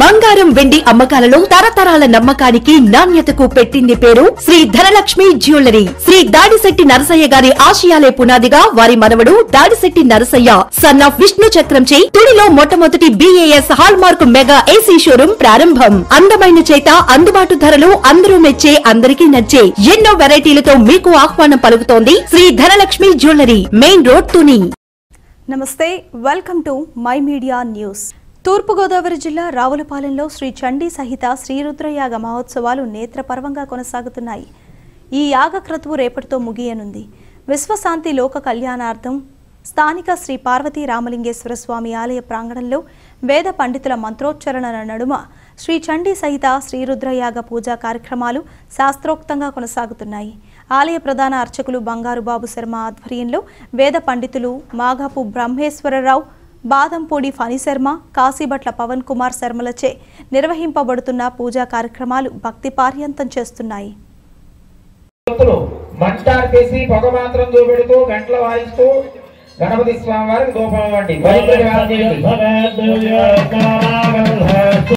బంగారం వెండి అమ్మకాలలో తరతరాల నమ్మకానికి నాణ్యతకు పెట్టింది పేరు శ్రీ ధనలక్ష్మి జ్యువెలరీ శ్రీ దాడిశెట్టి నరసయ్య గారి ఆశయాలే పునాదిగా వారి మనవడు దాడిశెట్టి నరసయ్య సన్ ఆఫ్ విష్ణు చక్రంచే తుడిలో మొట్టమొదటి BIS hallmark mega AC showroom ప్రారంభం అందమైన చేత అందుబాటు ధరలు అందరూ మెచ్చే అందరికీ నచ్చే ఎన్నో వెరైటీలతో మీకు ఆహ్వానం పలుకుతోంది Shri Dhanalakshmi jewellery main road Tuni నమస్తే welcome to my media news Thoorpugodavari జిల్లా రావులపాలెంలో శ్రీ చండీ సహిత శ్రీరుద్రయాగ మహోత్సవాలు నేత్రపర్వంగా కొనసాగుతున్నాయి ఈ యాగ క్రతువు రేపటితో ముగియనుంది విశ్వశాంతి లోక కళ్యాణార్థం స్థానిక శ్రీ పార్వతీ రామలింగేశ్వర స్వామి ఆలయ ప్రాంగణంలో వేద పండితుల మంత్రోచ్చరణల నడుమ శ్రీ చండీ సహిత శ్రీరుద్రయాగ పూజా కార్యక్రమాలు శాస్త్రోక్తంగా కొనసాగుతున్నాయి ఆలయ ప్రధాన అర్చకులు బంగారు బాబు శర్మ ఆధ్వర్యంలో వేద పండితులు మాఘపు బ్రహ్మేశ్వరరావు బాదంపూడి ఫణి శర్మ కాశీభట్ల పవన్ కుమార్ శర్మలచే నిర్వహింపబడుతున్న పూజా కార్యక్రమాలు భక్తి పార్యంతం చేస్తున్నాయి భక్తులు మంటార్పేసి పొగ మాత్రం చూపెడుతూ గంటలు వాయిస్తూ గణపతి స్వామి వారికి దూపం ఇవ్వండి బయట